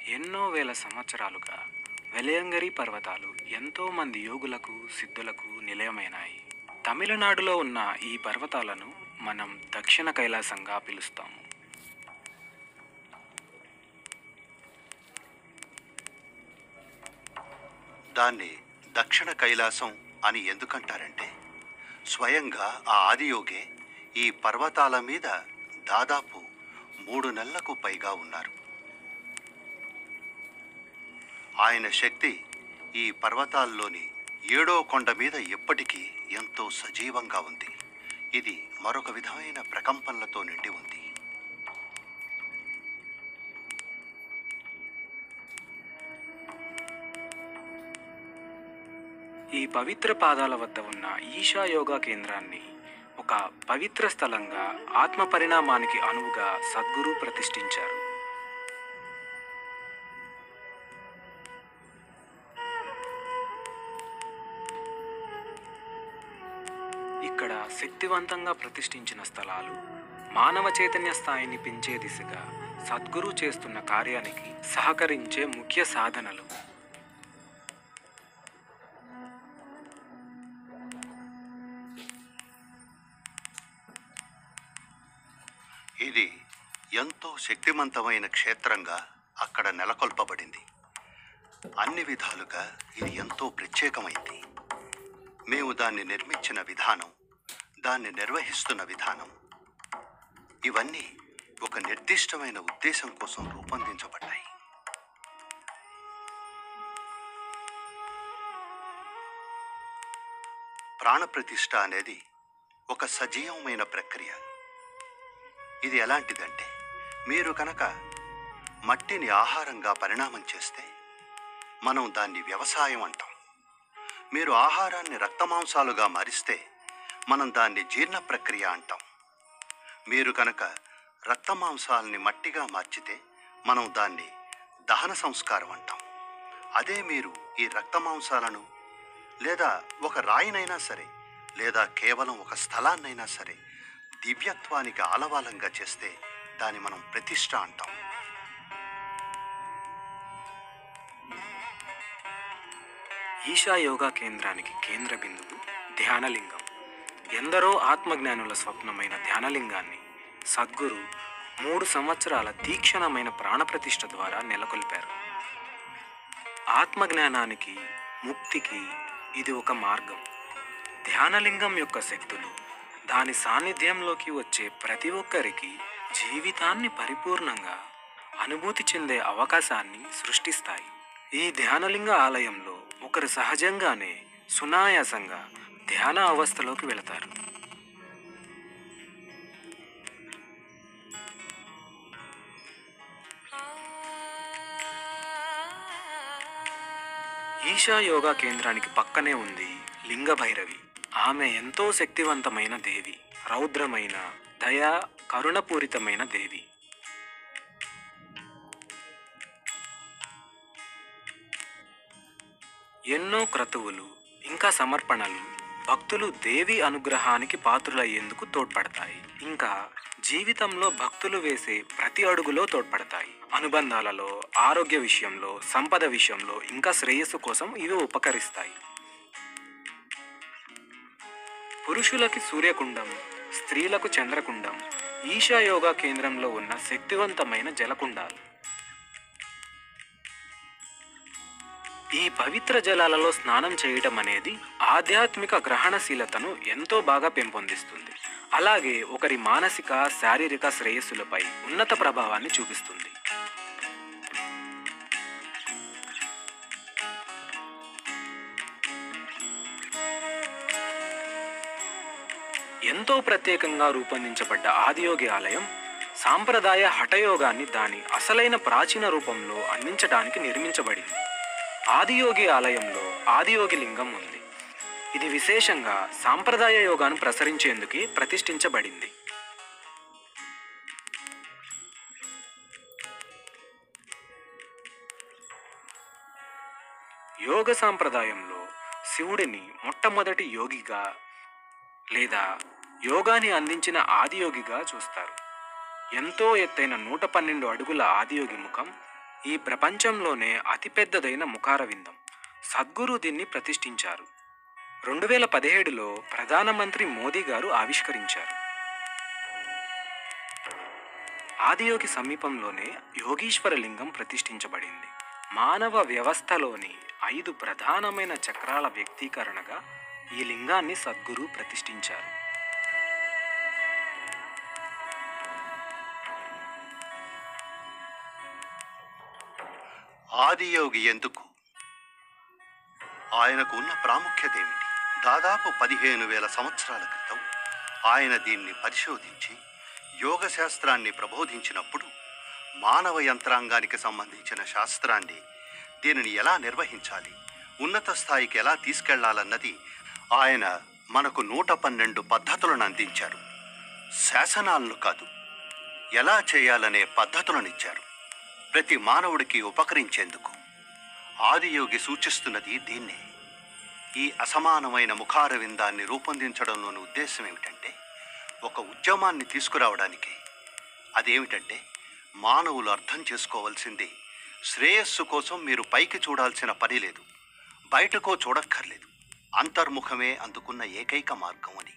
ఎన్నో వేల సంవత్సరాలుగా వెలయంగరి పర్వతాలు ఎంతో మంది యోగులకు సిద్ధులకు నిలయమైనాయి తమిళనాడులో ఉన్న ఈ పర్వతాలను మనం దక్షిణ కైలాసంగా పిలుస్తాము దాన్ని దక్షిణ కైలాసం అని ఎందుకంటారంటే స్వయంగా ఆ ఆదియోగే ఈ పర్వతాల మీద దాదాపు మూడు నెలలకు పైగా ఉన్నారు ఆయన శక్తి ఈ పర్వతాల్లోని ఏడో కొండ మీద ఎప్పటికీ ఎంతో సజీవంగా ఉంది ఇది మరొక విధమైన ప్రకంపనలతో నిండి ఉంది ఈ పవిత్ర పాదాల వద్ద ఉన్న ఈశా యోగా కేంద్రాన్ని ఒక పవిత్ర స్థలంగా ఆత్మ పరిణామానికి అనువుగా సద్గురు ప్రతిష్ఠించారు ఇక్కడ శక్తివంతంగా ప్రతిష్ఠించిన స్థలాలు మానవ చైతన్య స్థాయిని పెంచే దిశగా సద్గురు చేస్తున్న కార్యానికి సహకరించే ముఖ్య సాధనలు ఇది ఎంతో శక్తివంతమైన క్షేత్రంగా అక్కడ నెలకొల్పబడింది అన్ని విధాలుగా ఇది ఎంతో ప్రత్యేకమైంది మేము దాన్ని నిర్మించిన విధానం దాన్ని నిర్వహిస్తున్న విధానం ఇవన్నీ ఒక నిర్దిష్టమైన ఉద్దేశం కోసం రూపొందించబడ్డాయి ప్రాణప్రతిష్ఠ అనేది ఒక సజీవమైన ప్రక్రియ ఇది ఎలాంటిదంటే మీరు కనుక మట్టిని ఆహారంగా పరిణామం చేస్తే మనం దాన్ని వ్యవసాయం అంటాం మీరు ఆహారాన్ని రక్తమాంసాలుగా మారిస్తే మనం దాన్ని జీర్ణ ప్రక్రియ అంటాం మీరు కనుక రక్తమాంసాలని మట్టిగా మార్చితే మనం దాన్ని దహన సంస్కారం అంటాం అదే మీరు ఈ రక్తమాంసాలను లేదా ఒక రాయినైనా సరే లేదా కేవలం ఒక స్థలాన్నైనా సరే దివ్యత్వానికి ఆలవాలంగా చేస్తే దాన్ని మనం ప్రతిష్ట అంటాం ఈశా యోగా కేంద్రానికి కేంద్ర బిందువు ధ్యానలింగం ఎందరో ఆత్మజ్ఞానుల స్వప్నమైన ధ్యానలింగాన్ని సద్గురు మూడు సంవత్సరాల తీక్షణమైన ప్రాణప్రతిష్ఠ ద్వారా నెలకొల్పారు ఆత్మజ్ఞానానికి ముక్తికి ఇది ఒక మార్గం ధ్యానలింగం యొక్క శక్తులు దాని సాన్నిధ్యంలోకి వచ్చే ప్రతి ఒక్కరికి జీవితాన్ని పరిపూర్ణంగా అనుభూతి చెందే అవకాశాన్ని సృష్టిస్తాయి ఈ ధ్యానలింగ ఆలయంలో ఒకరు సహజంగానే సునాయాసంగా ధ్యాన అవస్థలోకి వెళతారు ఈశా యోగా కేంద్రానికి పక్కనే ఉంది లింగ భైరవి ఆమె ఎంతో శక్తివంతమైన దేవి రౌద్రమైన దయా కరుణపూరితమైన దేవి ఎన్నో క్రతువులు ఇంకా సమర్పణలు భక్తులు దేవి అనుగ్రహానికి పాత్రులయ్యేందుకు తోడ్పడతాయి ఇంకా జీవితంలో భక్తులు వేసే ప్రతి అడుగులో తోడ్పడతాయి అనుబంధాలలో ఆరోగ్య విషయంలో సంపద విషయంలో ఇంకా శ్రేయస్సు కోసం ఇవి ఉపకరిస్తాయి పురుషులకి సూర్యకుండం స్త్రీలకు చంద్రకుండం ఈశా యోగా కేంద్రంలో ఉన్న శక్తివంతమైన జలకుండాలు ఈ పవిత్ర జలాలలో స్నానం చేయటం అనేది ఆధ్యాత్మిక గ్రహణశీలతను ఎంతో బాగా పెంపొందిస్తుంది అలాగే ఒకరి మానసిక శారీరక శ్రేయస్సులపై ఉన్నత ప్రభావాన్ని చూపిస్తుంది ఎంతో ప్రత్యేకంగా రూపొందించబడ్డ ఆదియోగి ఆలయం సాంప్రదాయ హఠయోగాన్ని దాని అసలైన ప్రాచీన రూపంలో అందించడానికి నిర్మించబడింది ఆదియోగి ఆలయంలో ఆదియోగి లింగం ఉంది ఇది విశేషంగా సాంప్రదాయ యోగాను ప్రసరించేందుకే ప్రతిష్ఠించబడింది యోగ సాంప్రదాయంలో శివుడిని మొట్టమొదటి యోగిగా లేదా యోగాని అందించిన ఆదియోగిగా చూస్తారు ఎంతో ఎత్తైన నూట పన్నెండు అడుగుల ఆదియోగి ముఖం ఈ ప్రపంచంలోనే అతిపెద్దదైన ముఖార విందం సద్గురు దీన్ని ప్రతిష్ఠించారు రెండు వేల పదిహేడులో ప్రధానమంత్రి మోదీ గారు ఆవిష్కరించారు ఆదియోగి సమీపంలోనే యోగీశ్వర లింగం ప్రతిష్ఠించబడింది మానవ వ్యవస్థలోని ఐదు ప్రధానమైన చక్రాల వ్యక్తీకరణగా ఈ లింగాన్ని సద్గురు ప్రతిష్ఠించారు ఆదియోగి ఎందుకు ఆయనకు ఉన్న ప్రాముఖ్యత ఏమిటి దాదాపు పదిహేను వేల సంవత్సరాల క్రితం ఆయన దీన్ని పరిశోధించి యోగ శాస్త్రాన్ని ప్రబోధించినప్పుడు మానవ యంత్రాంగానికి సంబంధించిన శాస్త్రాన్ని దీనిని ఎలా నిర్వహించాలి ఉన్నత స్థాయికి ఎలా తీసుకెళ్లాలన్నది ఆయన మనకు నూట పన్నెండు పద్ధతులను అందించారు శాసనాలను కాదు ఎలా చేయాలనే పద్ధతులను ఇచ్చారు ప్రతి మానవుడికి ఉపకరించేందుకు ఆదియోగి సూచిస్తున్నది దీన్నే ఈ అసమానమైన ముఖార విందాన్ని రూపొందించడంలోని ఉద్దేశం ఏమిటంటే ఒక ఉద్యమాన్ని తీసుకురావడానికి అదేమిటంటే మానవులు అర్థం చేసుకోవాల్సింది శ్రేయస్సు కోసం మీరు పైకి చూడాల్సిన పని లేదు బయటకో చూడక్కర్లేదు అంతర్ముఖమే అందుకున్న ఏకైక మార్గం అని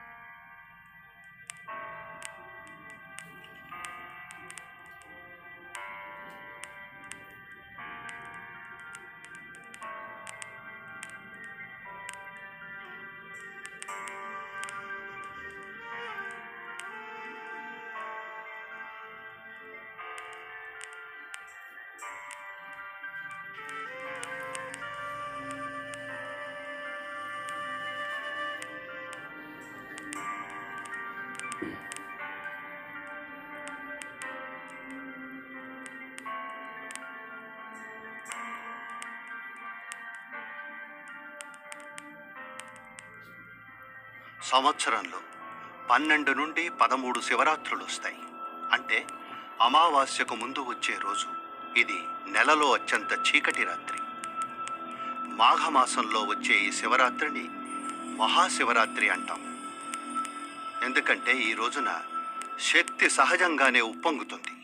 సంవత్సరంలో పన్నెండు నుండి పదమూడు శివరాత్రులు వస్తాయి అంటే అమావాస్యకు ముందు వచ్చే రోజు ఇది నెలలో అత్యంత చీకటి రాత్రి మాఘమాసంలో వచ్చే ఈ శివరాత్రిని మహాశివరాత్రి అంటాం ఎందుకంటే ఈ రోజున శక్తి సహజంగానే ఉప్పొంగుతుంది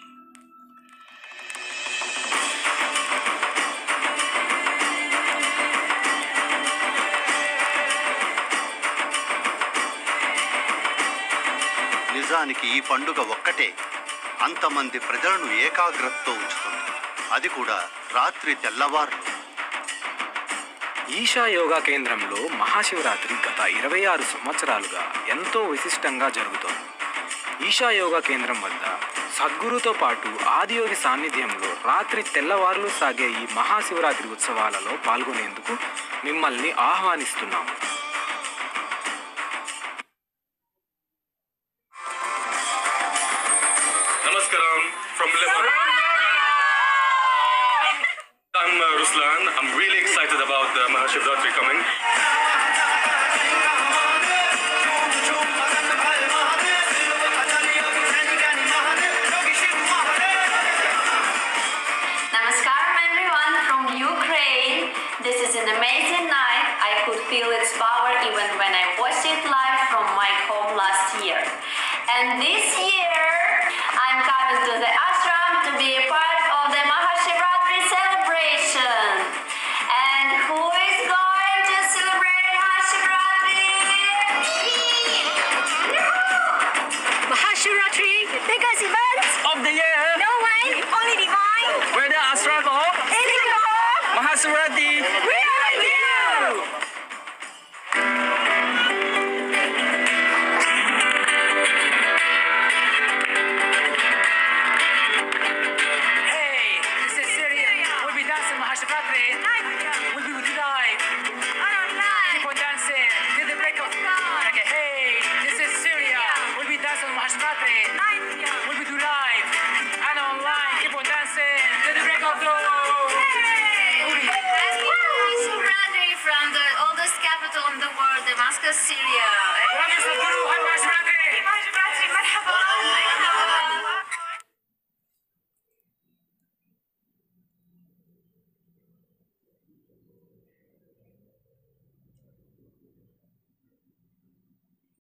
నిజానికి ఈ పండుగ ఒక్కటే అంతమంది ప్రజలను ఏకాగ్రతతో ఉంచుతుంది అది కూడా రాత్రి తెల్లవారు ఈషా యోగా కేంద్రంలో మహాశివరాత్రి గత ఇరవై ఆరు సంవత్సరాలుగా ఎంతో విశిష్టంగా జరుగుతోంది ఈషా యోగా కేంద్రం వద్ద సద్గురుతో పాటు ఆదియోగి సాన్నిధ్యంలో రాత్రి తెల్లవారులు సాగే ఈ మహాశివరాత్రి ఉత్సవాలలో పాల్గొనేందుకు మిమ్మల్ని ఆహ్వానిస్తున్నాము Namaskaram from Lebanon. I'm uh, Ruslan. I'm really excited about the Mahashivratri coming. Namaskaram everyone from Ukraine. This is an amazing night. I could feel its power even when I watched it live from my home last year. And this year, I'm coming to the ashram to be a part of the Mahashivratri celebration. And who is going to celebrate Mahashivratri? Mahashivratri, biggest event of the year no one, only divine. where the ashram of Indigo, Mahasarati we are you. Hey, this is Syrian. We'll be dancing Mahashivratri. We'll be with you live. Keep on dancing till the break of dawn. Like, hey, this is Syria. We'll be dancing Mahashivratri. We'll be with you live and online. Keep on dancing till the break of dawn. Mahashivratri from the oldest capital in the world, Damascus, Syria.